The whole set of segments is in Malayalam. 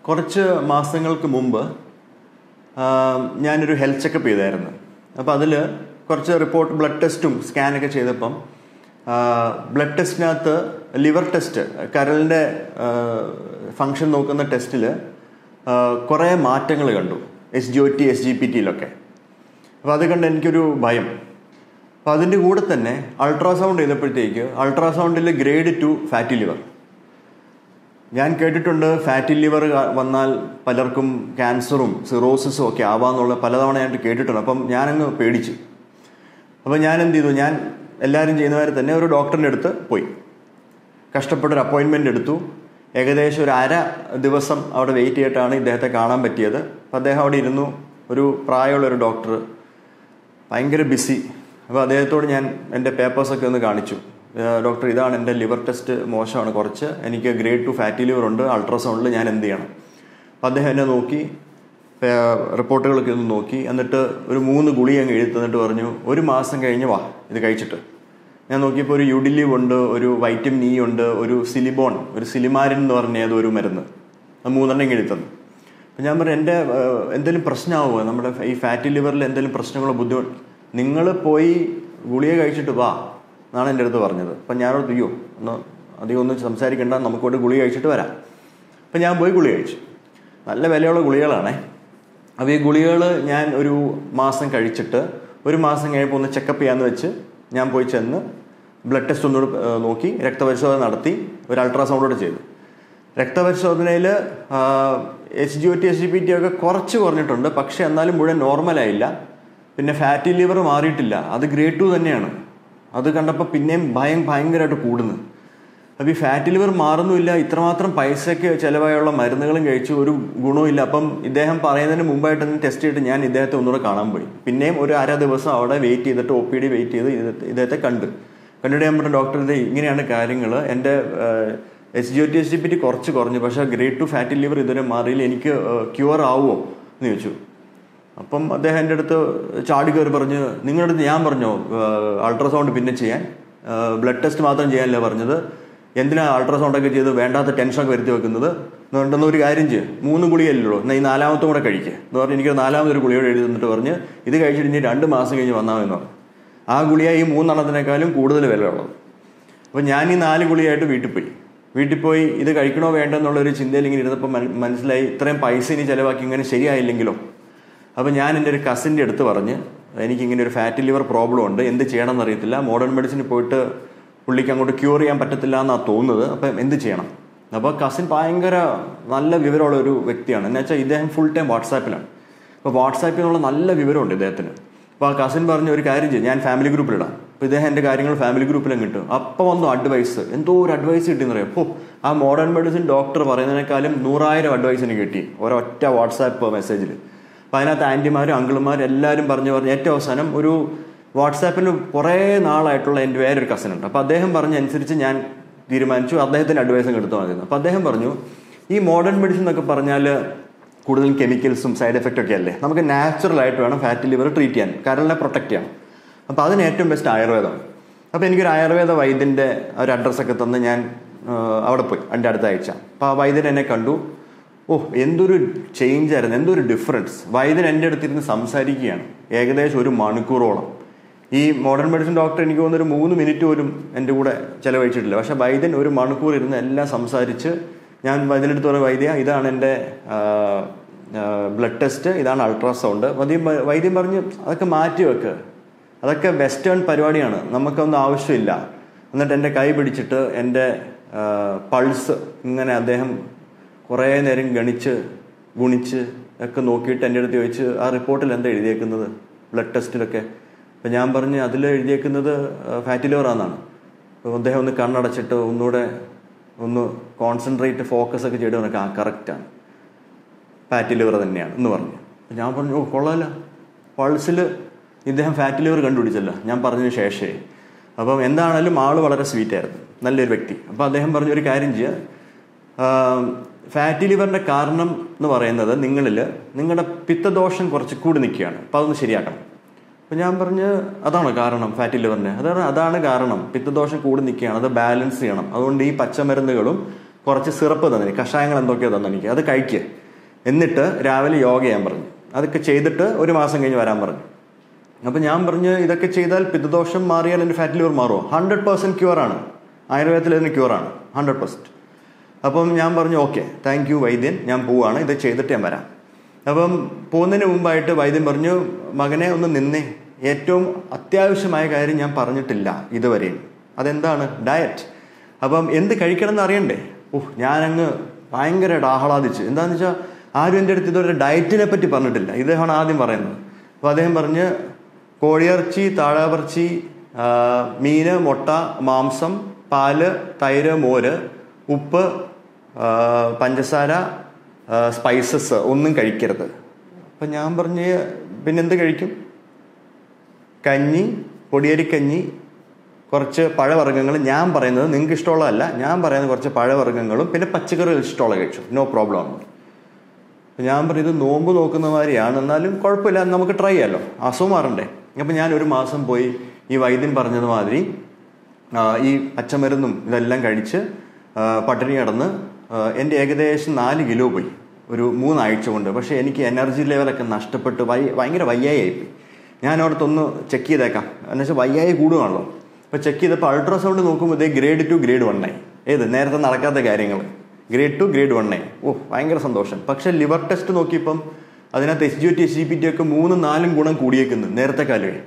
കുറച്ച് മാസങ്ങൾക്ക് മുമ്പ് ആ, ഞാനൊരു ഹെൽത്ത് ചെക്കപ്പ് ചെയ്തായിരുന്നു അപ്പോൾ അതിൽ കുറച്ച് റിപ്പോർട്ട് ബ്ലഡ് ടെസ്റ്റും സ്കാനൊക്കെ ചെയ്തപ്പം ബ്ലഡ് ടെസ്റ്റിനകത്ത് ലിവർ ടെസ്റ്റ് കരളിൻ്റെ ഫങ്ഷൻ നോക്കുന്ന ടെസ്റ്റിൽ കുറേ മാറ്റങ്ങൾ കണ്ടു S G O T S G P ടിയിലൊക്കെ അപ്പോൾ അത് കണ്ട് എനിക്കൊരു ഭയം അപ്പോൾ അതിൻ്റെ കൂടെ തന്നെ അൾട്രാസൗണ്ട് ചെയ്തപ്പോഴത്തേക്ക് അൾട്രാസൗണ്ടിൽ ഗ്രേഡ് ടു ഫാറ്റി ലിവർ ഞാൻ കേട്ടിട്ടുണ്ട് ഫാറ്റി ലിവർ വന്നാൽ പലർക്കും ക്യാൻസറും സിറോസിസും ഒക്കെ ആവാന്നുള്ള പലതവണ ഞാൻ കേട്ടിട്ടുണ്ട് അപ്പം ഞാനങ്ങ് പേടിച്ചു അപ്പോൾ ഞാൻ എന്ത് ചെയ്തു ഞാൻ എല്ലാവരും ചെയ്യുന്നവരെ തന്നെ ഒരു ഡോക്ടറിൻ്റെ അടുത്ത് പോയി കഷ്ടപ്പെട്ടൊരു അപ്പോയിൻമെൻ്റ് എടുത്തു ഏകദേശം ഒരു അര ദിവസം അവിടെ വെയിറ്റ് ചെയ്തിട്ടാണ് ഇദ്ദേഹത്തെ കാണാൻ പറ്റിയത് അപ്പോൾ അദ്ദേഹം അവിടെ ഇരുന്നു ഒരു പ്രായമുള്ള ഒരു ഡോക്ടർ ഭയങ്കര ബിസി അപ്പോൾ അദ്ദേഹത്തോട് ഞാൻ എൻ്റെ പേപ്പേഴ്സൊക്കെ ഒന്ന് കാണിച്ചു ഏഹ് ഡോക്ടർ ഇതാണ് എൻ്റെ ലിവർ ടെസ്റ്റ് മോശമാണ് കുറച്ച് എനിക്ക് ഗ്രേഡ് ടു ഫാറ്റി ലിവർ ഉണ്ട് അൾട്രാസൗണ്ടിൽ ഞാൻ എന്ത് ചെയ്യണം അപ്പോൾ അദ്ദേഹം എന്നെ നോക്കി പേ- റിപ്പോർട്ടുകളൊക്കെ ഒന്ന് നോക്കി എന്നിട്ട് ഒരു മൂന്ന് ഗുളിക അങ്ങ് എഴുതി തന്നിട്ട് പറഞ്ഞു ഒരു മാസം കഴിഞ്ഞ് വാ ഇത് കഴിച്ചിട്ട് ഞാൻ നോക്കിയപ്പോൾ ഒരു യുഡിലിവ് ഉണ്ട് ഒരു വൈറ്റമിൻ ഇ ഉണ്ട് ഒരു സിലിബോൺ ഒരു സിലിമാരിൻ എന്ന് പറഞ്ഞ ഏതോ ഒരു മരുന്ന് അത് മൂന്നെണ്ണം ഇങ്ങ് എഴുതി തന്നു അപ്പം ഞാൻ പറഞ്ഞു എൻ്റെ ഏഹ്, എന്തെങ്കിലും പ്രശ്നമാവുമോ നമ്മുടെ ഈ ഫാറ്റി ലിവറിൽ എന്തെങ്കിലും പ്രശ്നങ്ങളോ ബുദ്ധിമുട്ട് നിങ്ങൾ പോയി ഗുളിക കഴിച്ചിട്ട് വാ എന്നാണ് എൻ്റെ അടുത്ത് പറഞ്ഞത് അപ്പം ഞാനോട് അയ്യോ ഒന്ന് അധികം ഒന്നും സംസാരിക്കണ്ട നമുക്കോട്ട് ഗുളിക കഴിച്ചിട്ട് വരാം അപ്പം ഞാൻ പോയി ഗുളിക കഴിച്ചു നല്ല വിലയുള്ള ഗുളികകളാണേ അപ്പോൾ ഈ ഗുളികകൾ ഞാൻ ഒരു മാസം കഴിച്ചിട്ട് ഒരു മാസം കഴിയുമ്പോൾ ഒന്ന് ചെക്കപ്പ് ചെയ്യാമെന്ന് വെച്ച് ഞാൻ പോയി ചെന്ന് ബ്ലഡ് ടെസ്റ്റ് ഒന്നുകൂടെ ഏഹ്, നോക്കി രക്തപരിശോധന നടത്തി ഒരു അൾട്രാസൗണ്ടോടെ ചെയ്തു രക്തപരിശോധനയിൽ H G O T S G P T ഒക്കെ കുറച്ച് കുറഞ്ഞിട്ടുണ്ട് പക്ഷെ എന്നാലും മുഴുവൻ നോർമലായില്ല പിന്നെ ഫാറ്റി ലിവർ മാറിയിട്ടില്ല അത് ഗ്രേഡ് ടു തന്നെയാണ് അത് കണ്ടപ്പോൾ പിന്നെയും ഭയം ഭയങ്കരമായിട്ട് കൂടുന്നു അപ്പോൾ ഈ ഫാറ്റി ലിവർ മാറുന്നുമില്ല ഇത്രമാത്രം പൈസയ്ക്ക് ചിലവായുള്ള മരുന്നുകളും കഴിച്ചു ഒരു ഗുണവുമില്ല അപ്പം ഇദ്ദേഹം പറയുന്നതിന് മുമ്പായിട്ട് തന്നെ ടെസ്റ്റ് ചെയ്തിട്ട് ഞാൻ ഇദ്ദേഹത്തെ ഒന്നുകൂടെ കാണാൻ പോയി പിന്നെയും ഒരു അര ദിവസം അവിടെ വെയിറ്റ് ചെയ്തിട്ട് ഒ പി ഡി വെയിറ്റ് ചെയ്ത് ഇദ്ദേഹത്തെ- ഇദ്ദേഹത്തെ കണ്ട് കണ്ടിട്ട് ഞാൻ പറഞ്ഞു ഡോക്ടർ ഇത് ഇങ്ങനെയാണ് കാര്യങ്ങൾ എൻ്റെ H G O T S G P T കുറച്ച് കുറഞ്ഞു പക്ഷേ ഗ്രേഡ് ടു ഫാറ്റി ലിവർ ഇതുവരെ മാറിയില്ല എനിക്ക് ക്യൂർ ആവുമോ എന്ന് ചോദിച്ചു അപ്പം അദ്ദേഹം എൻ്റെ അടുത്ത് ചാടി കയറി പറഞ്ഞ് നിങ്ങളുടെ അടുത്ത് ഞാൻ പറഞ്ഞോ അൾട്രാസൗണ്ട് പിന്നെ ചെയ്യാൻ ബ്ലഡ് ടെസ്റ്റ് മാത്രം ചെയ്യാനല്ലേ പറഞ്ഞത് എന്തിനാ അൾട്രാസൗണ്ട് ഒക്കെ ചെയ്ത് വേണ്ടാത്ത ടെൻഷനൊക്കെ വരുത്തി വെക്കുന്നത് എന്ന് പറഞ്ഞിട്ട് ഒരു കാര്യം ചെയ്യും മൂന്ന് ഗുളികയല്ലോ എന്നാൽ ഈ നാലാമത്തും കൂടെ കഴിക്കുക എന്ന് പറഞ്ഞ് എനിക്ക് നാലാമതൊരു ഗുളിയോട് എഴുതി തന്നിട്ട് പറഞ്ഞ് ഇത് കഴിച്ചിട്ട് ഇനി രണ്ട് മാസം കഴിഞ്ഞ് വന്നാൽ മതി എന്ന് പറഞ്ഞു ആ ഗുളിക ഈ മൂന്നെണ്ണത്തിനേക്കാളും കൂടുതൽ വില ഉള്ളത് അപ്പോൾ ഞാൻ ഈ നാല് ഗുളിയായിട്ട് വീട്ടിൽ പോയി വീട്ടിൽ പോയി ഇത് കഴിക്കണോ വേണ്ടോ എന്നുള്ളൊരു ചിന്തയിൽ ഇങ്ങനെ ഇരുന്നപ്പോൾ മന- മനസ്സിലായി ഇത്രയും പൈസ ഇനി ചിലവാക്കി ഇങ്ങനെ ശരിയായില്ലെങ്കിലോ അപ്പോൾ ഞാൻ എൻ്റെ ഒരു കസിൻ്റെ അടുത്ത് പറഞ്ഞ് എനിക്കിങ്ങനെ ഒരു ഫാറ്റി ലിവർ പ്രോബ്ലം ഉണ്ട് എന്ത് ചെയ്യണമെന്ന് അറിയത്തില്ല മോഡേൺ മെഡിസിനിൽ പോയിട്ട് പുള്ളിക്ക് അങ്ങോട്ട് ക്യൂർ ചെയ്യാൻ പറ്റത്തില്ല എന്നാണ് തോന്നുന്നത് അപ്പം എന്ത് ചെയ്യണം അപ്പോൾ കസിൻ ഭയങ്കര നല്ല വിവരമുള്ള ഒരു വ്യക്തിയാണ് എന്ന് വെച്ചാൽ ഇദ്ദേഹം ഫുൾ ടൈം വാട്സാപ്പിലാണ് അപ്പോൾ വാട്സാപ്പിൽ നിന്നുള്ള നല്ല വിവരമുണ്ട് ഇദ്ദേഹത്തിന് അപ്പോൾ ആ കസിൻ പറഞ്ഞ ഒരു കാര്യം ചെയ്യും ഞാൻ ഫാമിലി ഗ്രൂപ്പിലിടാം അപ്പോൾ ഇദ്ദേഹം എൻ്റെ കാര്യങ്ങൾ ഫാമിലി ഗ്രൂപ്പിലും കിട്ടും അപ്പോൾ വന്നു അഡ്വൈസ് എന്തോ ഒരു അഡ്വൈസ് കിട്ടിയെന്നറിയാം അപ്പോൾ ആ മോഡേൺ മെഡിസിൻ ഡോക്ടർ പറയുന്നതിനേക്കാളും നൂറായിരം അഡ്വൈസ് എനിക്ക് കിട്ടി ഒരൊറ്റ വാട്സാപ്പ് മെസ്സേജിൽ അപ്പോൾ അതിനകത്ത് ആൻറ്റിമാരും അങ്കിളുമാരും എല്ലാവരും പറഞ്ഞു പറഞ്ഞ് ഏറ്റവും അവസാനം ഒരു വാട്സാപ്പിൽ കുറേ നാളായിട്ടുള്ള എൻ്റെ വേറൊരു കസിൻ ഉണ്ട് അപ്പോൾ അദ്ദേഹം പറഞ്ഞ അനുസരിച്ച് ഞാൻ തീരുമാനിച്ചു അദ്ദേഹത്തിൻ്റെ അഡ്വൈസും എടുത്തു മതി അപ്പോൾ അദ്ദേഹം പറഞ്ഞു ഈ മോഡേൺ മെഡിസിൻ എന്നൊക്കെ പറഞ്ഞാൽ കൂടുതൽ കെമിക്കൽസും സൈഡ് എഫക്റ്റ് ഒക്കെ അല്ലേ നമുക്ക് നാച്ചുറൽ ആയിട്ട് വേണം ഫാറ്റി ലിവർ ട്രീറ്റ് ചെയ്യാൻ കരളിനെ പ്രൊട്ടക്ട് ചെയ്യാം അപ്പോൾ അതിന് ഏറ്റവും ബെസ്റ്റ് ആയുർവേദമാണ് അപ്പോൾ എനിക്കൊരു ആയുർവേദ വൈദ്യൻ്റെ ഒരു അഡ്രസ്സൊക്കെ തന്ന് ഞാൻ ആ, അവിടെ പോയി എൻ്റെ അടുത്ത ആഴ്ച അപ്പോൾ ആ വൈദ്യൻ എന്നെ കണ്ടു ഓ എന്തൊരു ചേഞ്ച് ആയിരുന്നു എന്തൊരു ഡിഫറൻസ് വൈദ്യൻ എൻ്റെ അടുത്തിരുന്ന് സംസാരിക്കുകയാണ് ഏകദേശം ഒരു മണിക്കൂറോളം ഈ മോഡേൺ മെഡിസിൻ ഡോക്ടർ എനിക്ക് തോന്നുന്നു ഒരു മൂന്ന് മിനിറ്റ് പോലും എൻ്റെ കൂടെ ചിലവഴിച്ചിട്ടില്ല പക്ഷേ വൈദ്യൻ ഒരു മണിക്കൂർ ഇരുന്ന് എല്ലാം സംസാരിച്ച് ഞാൻ വൈദ്യനെടുത്ത് പറഞ്ഞ വൈദ്യ ഇതാണ് എൻ്റെ ബ്ലഡ് ടെസ്റ്റ് ഇതാണ് അൾട്രാസൗണ്ട് വൈദ്യം പ- വൈദ്യം പറഞ്ഞ് അതൊക്കെ മാറ്റി വെക്ക് അതൊക്കെ വെസ്റ്റേൺ പരിപാടിയാണ് നമുക്കൊന്നും ആവശ്യമില്ല എന്നിട്ട് എൻ്റെ കൈ പിടിച്ചിട്ട് എൻ്റെ പൾസ് ഇങ്ങനെ അദ്ദേഹം കുറേ നേരം ഗണിച്ച് ഗുണിച്ച് ഒക്കെ നോക്കിയിട്ട് എൻ്റെ അടുത്ത് ചോദിച്ച് ആ റിപ്പോർട്ടിൽ എന്താ എഴുതിയേക്കുന്നത് ബ്ലഡ് ടെസ്റ്റിലൊക്കെ അപ്പം ഞാൻ പറഞ്ഞ് അതിൽ എഴുതിയേക്കുന്നത് ഫാറ്റി ലിവർ ആണെന്നാണ് അപ്പോൾ അദ്ദേഹം ഒന്ന് കണ്ണടച്ചിട്ട് ഒന്നുകൂടെ ഒന്ന് കോൺസെൻട്രേറ്റ് ഫോക്കസ് ഒക്കെ ചെയ്ത് പറഞ്ഞാൽ ആ കറക്റ്റാണ് ഫാറ്റി ലിവർ തന്നെയാണ് എന്ന് പറഞ്ഞു അപ്പോൾ ഞാൻ പറഞ്ഞു ഓ കൊള്ളാമല്ല പൾസിൽ ഇദ്ദേഹം ഫാറ്റി ലിവർ കണ്ടുപിടിച്ചല്ലോ ഞാൻ പറഞ്ഞതിന് ശേഷമേ അപ്പം എന്താണേലും ആൾ വളരെ സ്വീറ്റ് ആയിരുന്നു നല്ലൊരു വ്യക്തി അപ്പോൾ അദ്ദേഹം പറഞ്ഞു ഒരു കാര്യം ചെയ്യുക ഫാറ്റി ലിവറിൻ്റെ കാരണം എന്ന് പറയുന്നത് നിങ്ങളിൽ നിങ്ങളുടെ പിത്തദോഷം കുറച്ച് കൂടി നിൽക്കുകയാണ് അപ്പോൾ അതൊന്ന് ശരിയാക്കണം അപ്പോൾ ഞാൻ പറഞ്ഞ് അതാണോ കാരണം ഫാറ്റി ലിവറിൻ്റെ അതാണ് അതാണ് കാരണം പിത്തദോഷം കൂടി നിൽക്കുകയാണ് അത് ബാലൻസ് ചെയ്യണം അതുകൊണ്ട് ഈ പച്ചമരുന്നുകളും കുറച്ച് സിറപ്പ് തന്നെ കഷായങ്ങൾ എന്തൊക്കെയോ തന്നെ എനിക്ക് അത് കഴിക്കുക എന്നിട്ട് രാവിലെ യോഗ ചെയ്യാൻ പറഞ്ഞു അതൊക്കെ ചെയ്തിട്ട് ഒരു മാസം കഴിഞ്ഞ് വരാൻ പറഞ്ഞു അപ്പം ഞാൻ പറഞ്ഞ് ഇതൊക്കെ ചെയ്താൽ പിത്തദോഷം മാറിയാൽ എൻ്റെ ഫാറ്റ് ലിവർ മാറുമോ ഹൺഡ്രഡ് പെർസെൻറ്റ് ക്യൂറാണ് ആയുർവേദത്തിൽ ഇതിന് ക്യൂറാണ് ഹൺഡ്രഡ് പെർസെൻറ്റ് അപ്പം ഞാൻ പറഞ്ഞു ഓക്കെ താങ്ക് യു വൈദ്യൻ ഞാൻ പോവാണ് ഇത് ചെയ്തിട്ട് ഞാൻ വരാം അപ്പം പോകുന്നതിന് മുമ്പായിട്ട് വൈദ്യൻ പറഞ്ഞു മകനെ ഒന്ന് നിന്നേ ഏറ്റവും അത്യാവശ്യമായ കാര്യം ഞാൻ പറഞ്ഞിട്ടില്ല ഇതുവരെയും അതെന്താണ് ഡയറ്റ് അപ്പം എന്ത് കഴിക്കണം എന്ന് അറിയണ്ടേ ഓഹ് ഞാനങ്ങ് ഭയങ്കരമായിട്ട് ആഹ്ലാദിച്ചു എന്താണെന്ന് വെച്ചാൽ ആരും എൻ്റെ അടുത്ത് ഇതുവരെ ഡയറ്റിനെ പറ്റി പറഞ്ഞിട്ടില്ല ഇദ്ദേഹമാണ് ആദ്യം പറയുന്നത് അപ്പോൾ അദ്ദേഹം പറഞ്ഞ് കോഴിയിറച്ചി താഴാപറച്ചി ആ, മീന് മുട്ട മാംസം പാല് തൈര് മോര് ഉപ്പ് ആ, പഞ്ചസാര സ്പൈസസ് ഒന്നും കഴിക്കരുത് അപ്പം ഞാൻ പറഞ്ഞ് പിന്നെന്ത് കഴിക്കും കഞ്ഞി പൊടിയരിക്കഞ്ഞി കുറച്ച് പഴവർഗ്ഗങ്ങൾ ഞാൻ പറയുന്നത് നിങ്ങൾക്ക് ഇഷ്ടമുള്ളതല്ല ഞാൻ പറയുന്നത് കുറച്ച് പഴവർഗ്ഗങ്ങളും പിന്നെ പച്ചക്കറികൾ ഇഷ്ടമുള്ള കഴിച്ചു നോ പ്രോബ്ലം ആണ് അപ്പൊ ഞാൻ പറയും ഇത് നോമ്പ് നോക്കുന്ന മാതിരിയാണ് എന്നാലും കുഴപ്പമില്ല നമുക്ക് ട്രൈ ചെയ്യാമല്ലോ അസുഖം മാറണ്ടേ അപ്പം ഞാൻ ഒരു മാസം പോയി ഈ വൈദ്യൻ പറഞ്ഞത് മാതിരി ആ, ഈ പച്ചമരുന്നും ഇതെല്ലാം കഴിച്ച് ആ, പട്ടിണി കിടന്ന് ആ, എൻ്റെ ഏകദേശം നാല് കിലോ പോയി ഒരു മൂന്നാഴ്ച കൊണ്ട് പക്ഷേ എനിക്ക് എനർജി ലെവലൊക്കെ നഷ്ടപ്പെട്ട് വൈ ഭയങ്കര വയ്യായിപ്പോയി ഞാൻ അവിടുത്തൊന്ന് ചെക്ക് ചെയ്തേക്കാം എന്നുവെച്ചാൽ വയ്യായി കൂടുകയാണല്ലോ അപ്പോൾ ചെക്ക് ചെയ്തപ്പോൾ അൾട്രാസൗണ്ട് നോക്കുമ്പോൾ ഇതേ ഗ്രേഡ് ടു ഗ്രേഡ് വണ്ണായി ഏത് നേരത്തെ നടക്കാത്ത കാര്യങ്ങൾ ഗ്രേഡ് ടു ഗ്രേഡ് വണ്ണായി ഓ ഭയങ്കര സന്തോഷം പക്ഷേ ലിവർ ടെസ്റ്റ് നോക്കിയപ്പം അതിനകത്ത് S G T S G P T ഒക്കെ മൂന്നും നാലും ഗുണം കൂടിയേക്കുന്നു നേരത്തെ കാലമേ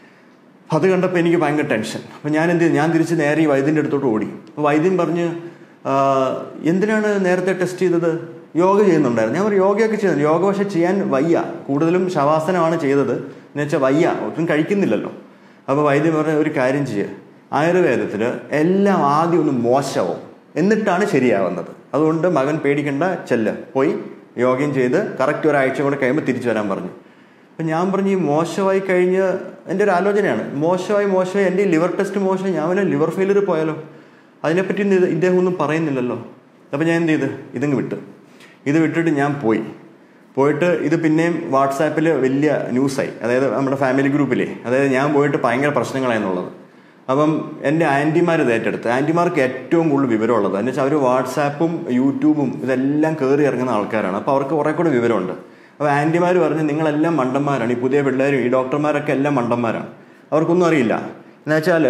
അത് കണ്ടപ്പോൾ എനിക്ക് ഭയങ്കര ടെൻഷൻ അപ്പം ഞാൻ എന്ത് ചെയ്തു ഞാൻ തിരിച്ച് നേരെ ഈ വൈദ്യൻ്റെ അടുത്തോട്ട് ഓടി അപ്പോൾ വൈദ്യൻ പറഞ്ഞ് "ആ, എന്തിനാണ് നേരത്തെ ടെസ്റ്റ് ചെയ്തത് യോഗ ചെയ്യുന്നുണ്ടായിരുന്നു ഞാൻ പറഞ്ഞു യോഗയൊക്കെ ചെയ്യുന്നു യോഗ പക്ഷെ ചെയ്യാൻ വയ്യ കൂടുതലും ശവാസനമാണ് ചെയ്തത് എന്ന് വെച്ചാൽ വയ്യ ഒട്ടും കഴിക്കുന്നില്ലല്ലോ അപ്പോൾ വൈദ്യൻ പറഞ്ഞ ഒരു കാര്യം ചെയ്യുക ആയുർവേദത്തിൽ എല്ലാം ആദ്യം ഒന്ന് മോശമാവും എന്നിട്ടാണ് ശരിയാവുന്നത് അതുകൊണ്ട് മകൻ പേടിക്കണ്ട ചെല്ല് പോയി യോഗയും ചെയ്ത് കറക്റ്റ് ഒരാഴ്ച കൂടെ കഴിയുമ്പോൾ തിരിച്ചു വരാൻ പറഞ്ഞു അപ്പം ഞാൻ പറഞ്ഞു ഈ മോശമായി കഴിഞ്ഞ് എൻ്റെ ഒരു ആലോചനയാണ് മോശമായി മോശമായി എൻ്റെ ഈ ലിവർ ടെസ്റ്റ് മോശം ഞാൻ വല്ല ലിവർ ഫെയിലിയർ പോയാലോ അതിനെപ്പറ്റി ഇന്ന് ഇത് ഇദ്ദേഹം ഒന്നും പറയുന്നില്ലല്ലോ അപ്പം ഞാൻ എന്ത് ചെയ്ത് ഇതങ്ങ് വിട്ട് ഇത് വിട്ടിട്ട് ഞാൻ പോയി പോയിട്ട് ഇത് പിന്നെയും വാട്സാപ്പിൽ വലിയ ന്യൂസായി അതായത് നമ്മുടെ ഫാമിലി ഗ്രൂപ്പിലെ അതായത് ഞാൻ പോയിട്ട് ഭയങ്കര പ്രശ്നങ്ങളായെന്നുള്ളത് അപ്പം എൻ്റെ ആൻറ്റിമാർ ഇത് ഏറ്റെടുത്ത് ആൻറ്റിമാർക്ക് ഏറ്റവും കൂടുതൽ വിവരമുള്ളത് എന്ന് വെച്ചാൽ അവർ വാട്സാപ്പും യൂട്യൂബും ഇതെല്ലാം കയറി ഇറങ്ങുന്ന ആൾക്കാരാണ് അപ്പോൾ അവർക്ക് കുറേ കൂടെ വിവരമുണ്ട് അപ്പോൾ ആൻറ്റിമാർ പറഞ്ഞ് നിങ്ങളെല്ലാം മണ്ടന്മാരാണ് ഈ പുതിയ പിള്ളേരും ഈ ഡോക്ടർമാരൊക്കെ എല്ലാം മണ്ടന്മാരാണ് അവർക്കൊന്നും അറിയില്ല എന്ന് വെച്ചാൽ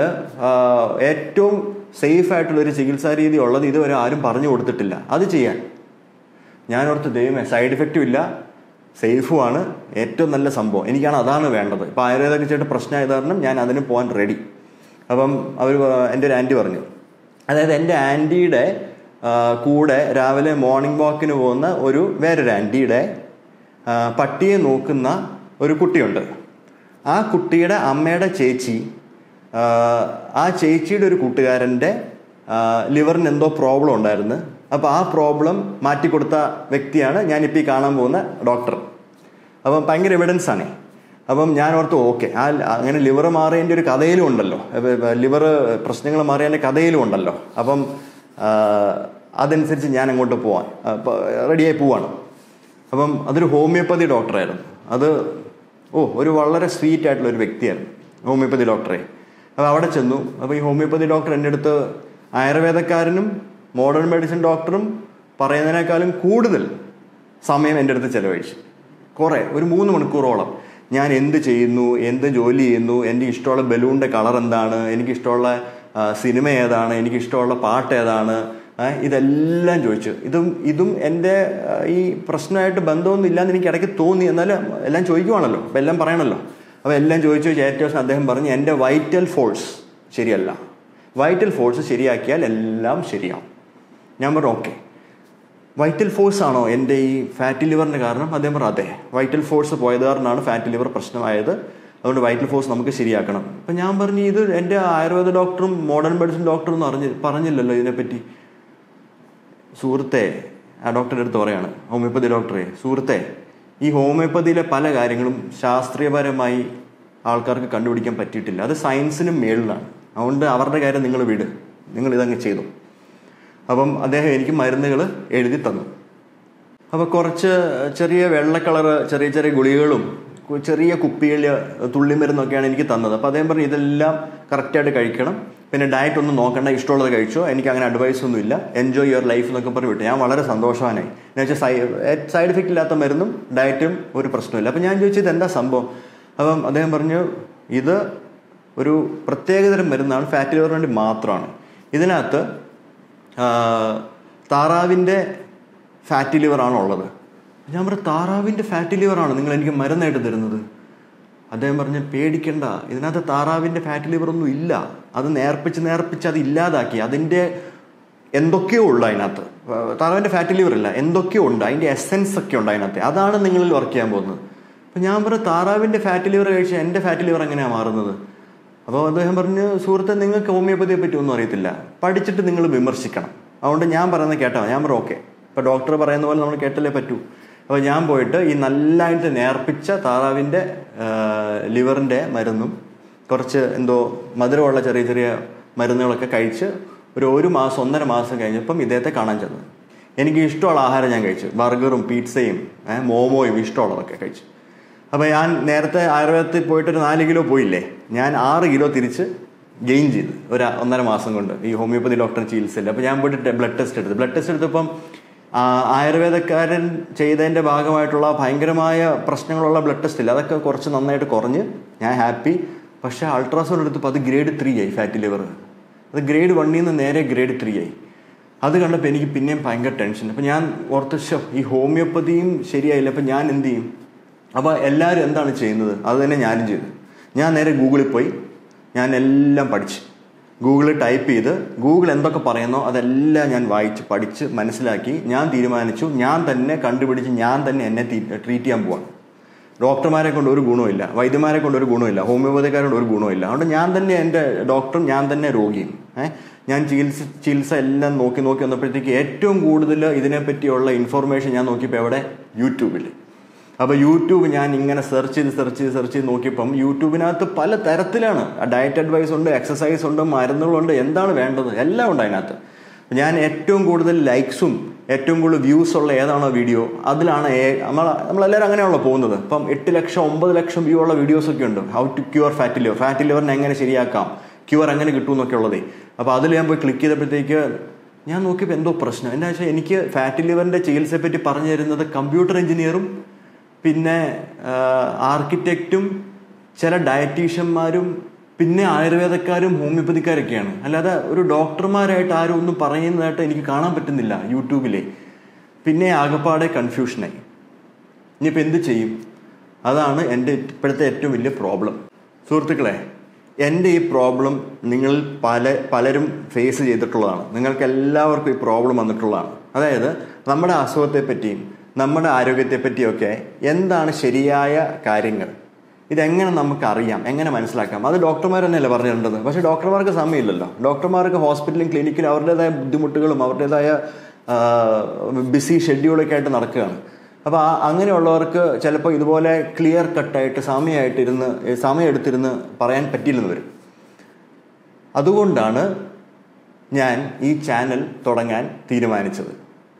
ഏറ്റവും സേഫ് ആയിട്ടുള്ള ഒരു ചികിത്സാ രീതി ഉള്ളത് ഇതുവരെ ആരും പറഞ്ഞു കൊടുത്തിട്ടില്ല അത് ചെയ്യാൻ ഞാൻ ഓർത്ത് ദൈവമേ സൈഡ് ഇഫക്റ്റും ഇല്ല സേഫുമാണ് ഏറ്റവും നല്ല സംഭവം എനിക്കാണ് അതാണ് വേണ്ടത് ഇപ്പോൾ ആയുർവേദമൊക്കെ ചെയ്തിട്ട് പ്രശ്നമായത് കാരണം ഞാൻ അതിന് പോകാൻ റെഡി അപ്പം അവർ എൻ്റെ ഒരു ആൻറ്റി പറഞ്ഞു അതായത് എൻ്റെ ആൻറ്റിയുടെ ആ, കൂടെ രാവിലെ മോർണിംഗ് വാക്കിന് പോകുന്ന ഒരു വേറൊരു ആൻറ്റിയുടെ ആ, പട്ടിയെ നോക്കുന്ന ഒരു കുട്ടിയുണ്ട് ആ കുട്ടിയുടെ അമ്മയുടെ ചേച്ചി ആ, ആ ചേച്ചിയുടെ ഒരു കൂട്ടുകാരൻ്റെ ലിവറിന് എന്തോ പ്രോബ്ലം ഉണ്ടായിരുന്നു അപ്പോൾ ആ പ്രോബ്ലം മാറ്റിക്കൊടുത്ത വ്യക്തിയാണ് ഞാനിപ്പോൾ ഈ കാണാൻ പോകുന്ന ഡോക്ടർ അപ്പം ഭയങ്കര എവിഡൻസ് ആണ് അപ്പം ഞാൻ ഓർത്തു ഓക്കെ ആ അങ്ങനെ ലിവർ മാറിയതിൻ്റെ ഒരു കഥയിലും ഉണ്ടല്ലോ ലിവർ പ്രശ്നങ്ങൾ മാറിയതിൻ്റെ കഥയിലും ഉണ്ടല്ലോ അപ്പം ആ, അതനുസരിച്ച് ഞാൻ അങ്ങോട്ട് പോവാൻ റെഡിയായി പോവാണ് അപ്പം അതൊരു ഹോമിയോപ്പതി ഡോക്ടറായിരുന്നു അത് ഓ ഒരു വളരെ സ്വീറ്റ് ആയിട്ടുള്ള ഒരു വ്യക്തിയായിരുന്നു ഹോമിയോപ്പതി ഡോക്ടറെ അപ്പോൾ അവിടെ ചെന്നു അപ്പോൾ ഈ ഹോമിയോപ്പതി ഡോക്ടർ എൻ്റെ അടുത്ത് ആയുർവേദക്കാരനും മോഡേൺ മെഡിസിൻ ഡോക്ടറും പറയുന്നതിനേക്കാളും കൂടുതൽ സമയം എൻ്റെ അടുത്ത് ചെലവഴിച്ചു കുറേ ഒരു മൂന്ന് മണിക്കൂറോളം ഞാൻ എന്ത് ചെയ്യുന്നു എന്ത് ജോലി ചെയ്യുന്നു എൻ്റെ ഇഷ്ടമുള്ള ബലൂണിൻ്റെ കളർ എന്താണ് എനിക്ക് ഇഷ്ടമുള്ള ആ, സിനിമ ഏതാണ് എനിക്ക് ഇഷ്ടമുള്ള പാട്ട് ഏതാണ് ആ, ഇതെല്ലാം ചോദിച്ചു ഇതും ഇതും എൻ്റെ ആ, ഈ പ്രശ്നമായിട്ട് ബന്ധമൊന്നും ഇല്ലാന്ന് എനിക്ക് ഇടയ്ക്ക് തോന്നി എന്നാലും എല്ലാം ചോദിക്കുവാണല്ലോ അപ്പം എല്ലാം പറയണമല്ലോ അപ്പോൾ എല്ലാം ചോദിച്ചു ചോദിച്ചു ഏറ്റവും അവസാനം അദ്ദേഹം പറഞ്ഞു എൻ്റെ വൈറ്റൽ ഫോഴ്സ് ശരിയല്ല വൈറ്റൽ ഫോഴ്സ് ശരിയാക്കിയാൽ എല്ലാം ശരിയാവും ഞാൻ പറഞ്ഞു ഓക്കെ വൈറ്റൽ ഫോഴ്സ് ആണോ എൻ്റെ ഈ ഫാറ്റി ലിവറിന് കാരണം അദ്ദേഹം പറഞ്ഞു അതെ വൈറ്റൽ ഫോഴ്സ് പോയത് കാരണമാണ് ഫാറ്റി ലിവർ പ്രശ്നമായത് അതുകൊണ്ട് വൈറ്റൽ ഫോഴ്സ് നമുക്ക് ശരിയാക്കണം അപ്പം ഞാൻ പറഞ്ഞു ഇത് എൻ്റെ ആയുർവേദ ഡോക്ടറും മോഡേൺ മെഡിസിൻ ഡോക്ടറും ഒന്നും അറിഞ്ഞ് പറഞ്ഞില്ലല്ലോ ഇതിനെപ്പറ്റി സുഹൃത്തെ ആ ഡോക്ടറുടെ അടുത്ത് പറയാണ് ഹോമിയോപ്പതി ഡോക്ടറെ സുഹൃത്തെ ഈ ഹോമിയോപ്പതിയിലെ പല കാര്യങ്ങളും ശാസ്ത്രീയപരമായി ആൾക്കാർക്ക് കണ്ടുപിടിക്കാൻ പറ്റിയിട്ടില്ല അത് സയൻസിനും മേളിലാണ് അതുകൊണ്ട് അവരുടെ കാര്യം നിങ്ങൾ വിട് നിങ്ങൾ ഇതങ്ങ് ചെയ്തു അപ്പം അദ്ദേഹം എനിക്ക് മരുന്നുകൾ എഴുതി തന്നു അപ്പോൾ കുറച്ച് ചെറിയ വെള്ള കളറ് ചെറിയ ചെറിയ ഗുളികകളും കു- ചെറിയ കുപ്പിയിൽ തുള്ളിമരുന്നൊക്കെയാണ് എനിക്ക് തന്നത് അപ്പോൾ അദ്ദേഹം പറഞ്ഞു ഇതെല്ലാം കറക്റ്റായിട്ട് കഴിക്കണം പിന്നെ ഡയറ്റ് ഒന്നും നോക്കണ്ട ഇഷ്ടമുള്ളത് കഴിച്ചോ എനിക്ക് അങ്ങനെ അഡ്വൈസ് ഒന്നും ഇല്ല എൻജോയ് യുവർ ലൈഫ് എന്നൊക്കെ പറഞ്ഞ് വിട്ടു ഞാൻ വളരെ സന്തോഷവാനായി എന്ന് വെച്ചാൽ സൈഡ് എഫക്റ്റ് ഇല്ലാത്ത മരുന്നും ഡയറ്റും ഒരു പ്രശ്നമില്ല അപ്പം ഞാൻ ചോദിച്ചത് എന്താ സംഭവം അപ്പം അദ്ദേഹം പറഞ്ഞു ഇത് ഒരു പ്രത്യേകതരം മരുന്നാണ് ഫാറ്റ് ലിവറിന് വേണ്ടി മാത്രമാണ് ഇതിനകത്ത് ആ, താറാവിൻ്റെ ഫാറ്റി ലിവറാണ് ഉള്ളത് ഞാൻ പറഞ്ഞു താറാവിൻ്റെ ഫാറ്റി ലിവറാണ് നിങ്ങൾ എനിക്ക് മരുന്നായിട്ട് തരുന്നത് അദ്ദേഹം പറഞ്ഞ് പേടിക്കണ്ട ഇതിനകത്ത് താറാവിൻ്റെ ഫാറ്റി ലിവർ ഒന്നും ഇല്ല അത് നേർപ്പിച്ച് നേർപ്പിച്ച് അത് ഇല്ലാതാക്കി അതിൻ്റെ എന്തൊക്കെയോ ഉള്ളു അതിനകത്ത് താറാവിൻ്റെ ഫാറ്റി ലിവർ ഇല്ല എന്തൊക്കെയോ ഉണ്ട് അതിൻ്റെ എസെൻസ് ഒക്കെ ഉണ്ട് അതിനകത്ത് അതാണ് നിങ്ങളിൽ വർക്ക് ചെയ്യാൻ പോകുന്നത് അപ്പം ഞാൻ പറഞ്ഞു താറാവിൻ്റെ ഫാറ്റി ലിവർ കഴിച്ച് എൻ്റെ ഫാറ്റി ലിവർ എങ്ങനെയാണ് മാറുന്നത് അപ്പോൾ അദ്ദേഹം പറഞ്ഞു സുഹൃത്തെ നിങ്ങൾക്ക് ഹോമിയോപ്പതിയെ പറ്റി ഒന്നും അറിയത്തില്ല പഠിച്ചിട്ട് നിങ്ങൾ വിമർശിക്കണം അതുകൊണ്ട് ഞാൻ പറയുന്നത് കേട്ടോ ഞാൻ പറഞ്ഞു ഓക്കെ ഇപ്പോൾ ഡോക്ടർ പറയുന്ന പോലെ നമ്മൾ കേട്ടല്ലേ പറ്റൂ അപ്പോൾ ഞാൻ പോയിട്ട് ഈ നല്ലതായിട്ട് നേർപ്പിച്ച താറാവിൻ്റെ ലിവറിൻ്റെ മരുന്നും കുറച്ച് എന്തോ മധുരമുള്ള ചെറിയ ചെറിയ മരുന്നുകളൊക്കെ കഴിച്ച് ഒരു ഒരു മാസം ഒന്നര മാസം കഴിഞ്ഞപ്പം ഇദ്ദേഹത്തെ കാണാൻ ചെന്നു എനിക്ക് ഇഷ്ടമുള്ള ആഹാരം ഞാൻ കഴിച്ചു ബർഗറും പിzzയും ഏഹ് മോമോയും ഇഷ്ടമുള്ളതൊക്കെ കഴിച്ചു അപ്പോൾ ഞാൻ നേരത്തെ ആയുർവേദത്തിൽ പോയിട്ട് ഒരു നാല് കിലോ പോയില്ലേ ഞാൻ ആറ് കിലോ തിരിച്ച് ഗെയിൻ ചെയ്തു ഒരു ഒന്നര മാസം കൊണ്ട് ഈ ഹോമിയോപ്പതി ഡോക്ടർ ചികിത്സയിൽ അപ്പോൾ ഞാൻ പോയിട്ട് ബ്ലഡ് ടെസ്റ്റ് എടുത്തു ബ്ലഡ് ടെസ്റ്റ് എടുത്തപ്പം ആ, ആയുർവേദക്കാരൻ ചെയ്തതിൻ്റെ ഭാഗമായിട്ടുള്ള ഭയങ്കരമായ പ്രശ്നങ്ങളുള്ള ബ്ലഡ് ടെസ്റ്റ് ഇല്ല അതൊക്കെ കുറച്ച് നന്നായിട്ട് കുറഞ്ഞ് ഞാൻ ഹാപ്പി പക്ഷേ അൾട്രാസൗണ്ട് എടുത്തപ്പോൾ അത് ഗ്രേഡ് ത്രീ ആയി ഫാറ്റി ലിവർ അത് ഗ്രേഡ് വണ്ണിൽ നിന്ന് നേരെ ഗ്രേഡ് ത്രീ ആയി അത് കണ്ടപ്പോൾ എനിക്ക് പിന്നെയും ഭയങ്കര ടെൻഷൻ അപ്പം ഞാൻ ഓർത്ത് "ശ്ശോ, ഈ ഹോമിയോപ്പതിയും ശരിയായില്ല അപ്പം ഞാൻ എന്ത് ചെയ്യും അപ്പോൾ എല്ലാവരും എന്താണ് ചെയ്യുന്നത് അത് തന്നെ ഞാനും ചെയ്തു ഞാൻ നേരെ ഗൂഗിളിൽ പോയി ഞാൻ എല്ലാം പഠിച്ചു ഗൂഗിളിൽ ടൈപ്പ് ചെയ്ത് ഗൂഗിൾ എന്തൊക്കെ പറയുന്നോ അതെല്ലാം ഞാൻ വായിച്ച് പഠിച്ച് മനസ്സിലാക്കി ഞാൻ തീരുമാനിച്ചു ഞാൻ തന്നെ കണ്ടുപിടിച്ച് ഞാൻ തന്നെ എന്നെ ട്രീറ്റ് ചെയ്യാൻ പോവാണ് ഡോക്ടർമാരെ കൊണ്ട് ഒരു ഗുണമില്ല വൈദ്യന്മാരെ കൊണ്ട് ഒരു ഗുണമില്ല ഹോമിയോപ്പതിക്കാരെ കൊണ്ട് ഒരു ഗുണമില്ല അതുകൊണ്ട് ഞാൻ തന്നെ എൻ്റെ ഡോക്ടറും ഞാൻ തന്നെ രോഗിയും ഏഹ് ഞാൻ ചികിത്സ ചികിത്സ എല്ലാം നോക്കി നോക്കി വന്നപ്പോഴത്തേക്ക് ഏറ്റവും കൂടുതൽ ഇതിനെപ്പറ്റിയുള്ള ഇൻഫർമേഷൻ ഞാൻ നോക്കിയപ്പോൾ എവിടെ യൂട്യൂബിൽ അപ്പോൾ യൂട്യൂബ് ഞാൻ ഇങ്ങനെ സെർച്ച് ചെയ്ത് സെർച്ച് ചെയ്ത് സെർച്ച് ചെയ്ത് നോക്കിയപ്പം യൂട്യൂബിനകത്ത് പല തരത്തിലാണ് ഡയറ്റ് അഡ്വൈസ് ഉണ്ട് എക്സസൈസ് ഉണ്ട് മരുന്നുകളുണ്ട് എന്താണ് വേണ്ടത് എല്ലാം ഉണ്ട് അതിനകത്ത് ഞാൻ ഏറ്റവും കൂടുതൽ ലൈക്സും ഏറ്റവും കൂടുതൽ വ്യൂസ് ഉള്ള ഏതാണോ വീഡിയോ അതിലാണ് ഏ- നമ്മൾ നമ്മളെല്ലാവരും അങ്ങനെയാണല്ലോ പോകുന്നത് ഇപ്പം എട്ട് ലക്ഷം ഒമ്പത് ലക്ഷം വ്യൂ ഉള്ള വീഡിയോസ് ഒക്കെ ഉണ്ട് how to cure fat liver fat ലിവറിനെ എങ്ങനെ ശരിയാക്കാം ക്യൂർ എങ്ങനെ കിട്ടും എന്നൊക്കെ ഉള്ളതേ അപ്പോൾ അതിൽ ഞാൻ പോയി ക്ലിക്ക് ചെയ്തപ്പോഴത്തേക്ക് ഞാൻ നോക്കിയപ്പോൾ എന്തോ പ്രശ്നം എന്താ വെച്ചാൽ എനിക്ക് ഫാറ്റ് ലിവറിൻ്റെ ചികിത്സയെ പറ്റി പറഞ്ഞു തരുന്നത് കമ്പ്യൂട്ടർ എഞ്ചിനീയറും പിന്നെ ആർക്കിടെക്റ്റും ചില ഡയറ്റീഷ്യന്മാരും പിന്നെ ആയുർവേദക്കാരും ഹോമിയോപ്പതിക്കാരൊക്കെയാണ് അല്ലാതെ ഒരു ഡോക്ടർമാരായിട്ട് ആരും ഒന്നും പറയുന്നതായിട്ട് എനിക്ക് കാണാൻ പറ്റുന്നില്ല യൂട്യൂബിലെ പിന്നെ ആകപ്പാടെ കൺഫ്യൂഷനായി ഇനിയിപ്പോൾ എന്ത് ചെയ്യും അതാണ് എൻ്റെ ഇപ്പോഴത്തെ ഏറ്റവും വലിയ പ്രോബ്ലം സുഹൃത്തുക്കളെ എൻ്റെ ഈ പ്രോബ്ലം നിങ്ങൾ പല പലരും ഫേസ് ചെയ്തിട്ടുള്ളതാണ് നിങ്ങൾക്ക് എല്ലാവർക്കും ഈ പ്രോബ്ലം വന്നിട്ടുള്ളതാണ് അതായത് നമ്മുടെ അസുഖത്തെ പറ്റിയും നമ്മുടെ ആരോഗ്യത്തെ പറ്റിയൊക്കെ എന്താണ് ശരിയായ കാര്യങ്ങൾ ഇതെങ്ങനെ നമുക്ക് അറിയാം എങ്ങനെ മനസ്സിലാക്കാം അത് ഡോക്ടർമാർ തന്നെയല്ലേ പറഞ്ഞു തരേണ്ടത് പക്ഷേ ഡോക്ടർമാർക്ക് സമയമില്ലല്ലോ ഡോക്ടർമാർക്ക് ഹോസ്പിറ്റലും ക്ലിനിക്കിലും അവരുടേതായ ബുദ്ധിമുട്ടുകളും അവരുടേതായ ബിസി ഷെഡ്യൂളൊക്കെ ആയിട്ട് നടക്കുകയാണ് അപ്പോൾ ആ അങ്ങനെയുള്ളവർക്ക് ചിലപ്പോൾ ഇതുപോലെ ക്ലിയർ കട്ടായിട്ട് സമയമായിട്ട് ഇരുന്ന് സമയം എടുത്തിരുന്ന് പറയാൻ പറ്റില്ലെന്ന് വരും അതുകൊണ്ടാണ് ഞാൻ ഈ ചാനൽ തുടങ്ങാൻ തീരുമാനിച്ചത്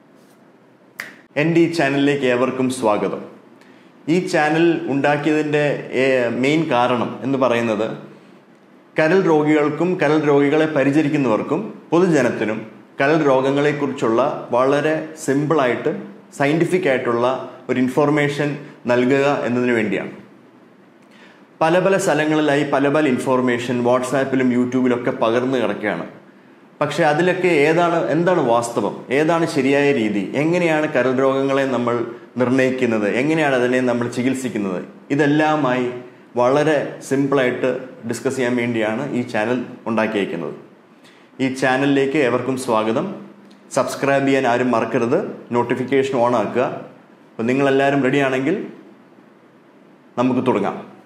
എൻ്റെ ഈ ചാനലിലേക്ക് ഏവർക്കും സ്വാഗതം ഈ ചാനൽ ഉണ്ടാക്കിയതിൻ്റെ മെയിൻ കാരണം എന്ന് പറയുന്നത് കരൾ രോഗികൾക്കും കരൾ രോഗികളെ പരിചരിക്കുന്നവർക്കും പൊതുജനത്തിനും കരൾ രോഗങ്ങളെക്കുറിച്ചുള്ള വളരെ സിമ്പിളായിട്ട് സയൻറ്റിഫിക് ആയിട്ടുള്ള ഒരു ഇൻഫോർമേഷൻ നൽകുക എന്നതിന് വേണ്ടിയാണ് പല പല സ്ഥലങ്ങളിലായി പല പല ഇൻഫോർമേഷൻ വാട്സാപ്പിലും യൂട്യൂബിലൊക്കെ പകർന്നു കിടക്കുകയാണ് പക്ഷെ അതിലൊക്കെ ഏതാണ് എന്താണ് വാസ്തവം ഏതാണ് ശരിയായ രീതി എങ്ങനെയാണ് കരൾ രോഗങ്ങളെ നമ്മൾ നിർണ്ണയിക്കുന്നത് എങ്ങനെയാണ് അതിനെ നമ്മൾ ചികിത്സിക്കുന്നത് ഇതെല്ലാമായി വളരെ സിമ്പിളായിട്ട് ഡിസ്കസ് ചെയ്യാൻ വേണ്ടിയാണ് ഈ ചാനൽ ഉണ്ടാക്കിയേക്കുന്നത് ഈ ചാനലിലേക്ക് ഏവർക്കും സ്വാഗതം സബ്സ്ക്രൈബ് ചെയ്യാൻ ആരും മറക്കരുത് നോട്ടിഫിക്കേഷൻ ഓൺ ആക്കുക അപ്പോൾ നിങ്ങളെല്ലാവരും റെഡിയാണെങ്കിൽ നമുക്ക് തുടങ്ങാം